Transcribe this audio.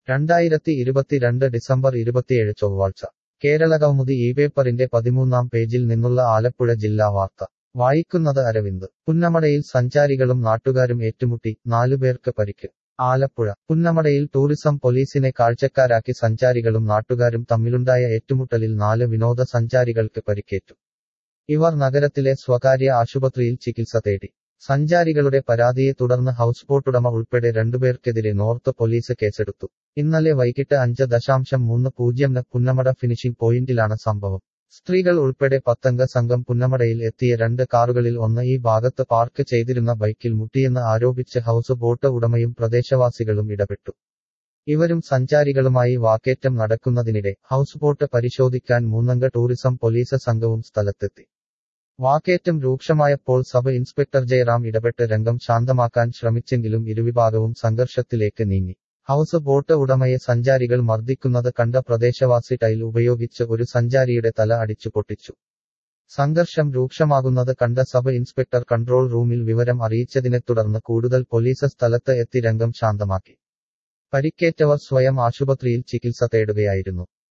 രണ്ടായിരത്തി ഇരുപത്തിരണ്ട് ഡിസംബർ ഇരുപത്തിയേഴ് ചൊവ്വാഴ്ച കേരള കൗമുദി ഈ പേപ്പറിന്റെ പതിമൂന്നാം പേജിൽ നിന്നുള്ള ആലപ്പുഴ ജില്ലാ വാർത്ത വായിക്കുന്നത് അരവിന്ദ് പുന്നമടയിൽ സഞ്ചാരികളും നാട്ടുകാരും ഏറ്റുമുട്ടി നാലുപേർക്ക് പരിക്ക് ആലപ്പുഴ പുന്നമടയിൽ ടൂറിസം പോലീസിനെ കാഴ്ചക്കാരാക്കി സഞ്ചാരികളും നാട്ടുകാരും തമ്മിലുണ്ടായ ഏറ്റുമുട്ടലിൽ നാല് വിനോദസഞ്ചാരികൾക്ക് പരിക്കേറ്റു ഇവർ നഗരത്തിലെ സ്വകാര്യ ആശുപത്രിയിൽ ചികിത്സ തേടി സഞ്ചാരികളുടെ പരാതിയെ തുടർന്ന് ഹൗസ് ബോട്ടുടമ ഉൾപ്പെടെ രണ്ടുപേർക്കെതിരെ നോർത്ത് പോലീസ് കേസെടുത്തു ഇന്നലെ വൈകിട്ട് അഞ്ച് ദശാംശം മൂന്ന് പൂജ്യംന് പുന്നമട ഫിനിഷിംഗ് പോയിന്റിലാണ് സംഭവം സ്ത്രീകൾ ഉൾപ്പെടെ പത്തംഗ സംഘം പുന്നമടയിൽ എത്തിയ രണ്ട് കാറുകളിൽ ഒന്ന് ഈ ഭാഗത്ത് പാർക്ക് ചെയ്തിരുന്ന ബൈക്കിൽ മുട്ടിയെന്ന് ആരോപിച്ച് ഹൗസ് ബോട്ട് ഉടമയും പ്രദേശവാസികളും ഇടപെട്ടു ഇവരും സഞ്ചാരികളുമായി വാക്കേറ്റം നടക്കുന്നതിനിടെ ഹൗസ് ബോട്ട് പരിശോധിക്കാൻ മൂന്നംഗ ടൂറിസം പോലീസ് സംഘവും സ്ഥലത്തെത്തി വാക്കേറ്റം രൂക്ഷമായപ്പോൾ സബ് ഇൻസ്പെക്ടർ ജയറാം ഇടപെട്ട് രംഗം ശാന്തമാക്കാൻ ശ്രമിച്ചെങ്കിലും ഇരുവിഭാഗവും സംഘർഷത്തിലേക്ക് നീങ്ങി ഹൗസ് ബോട്ട് ഉടമയെ സഞ്ചാരികൾ മർദ്ദിക്കുന്നത് കണ്ട പ്രദേശവാസി ടൈൽ ഉപയോഗിച്ച് ഒരു സഞ്ചാരിയുടെ തല അടിച്ചു പൊട്ടിച്ചു സംഘർഷം രൂക്ഷമാകുന്നത് കണ്ട സബ് ഇൻസ്പെക്ടർ കൺട്രോൾ റൂമിൽ വിവരം അറിയിച്ചതിനെ തുടർന്ന് കൂടുതൽ പോലീസ് സ്ഥലത്ത് എത്തി രംഗം ശാന്തമാക്കി പരിക്കേറ്റവർ സ്വയം ആശുപത്രിയിൽ ചികിത്സ തേടുകയായിരുന്നു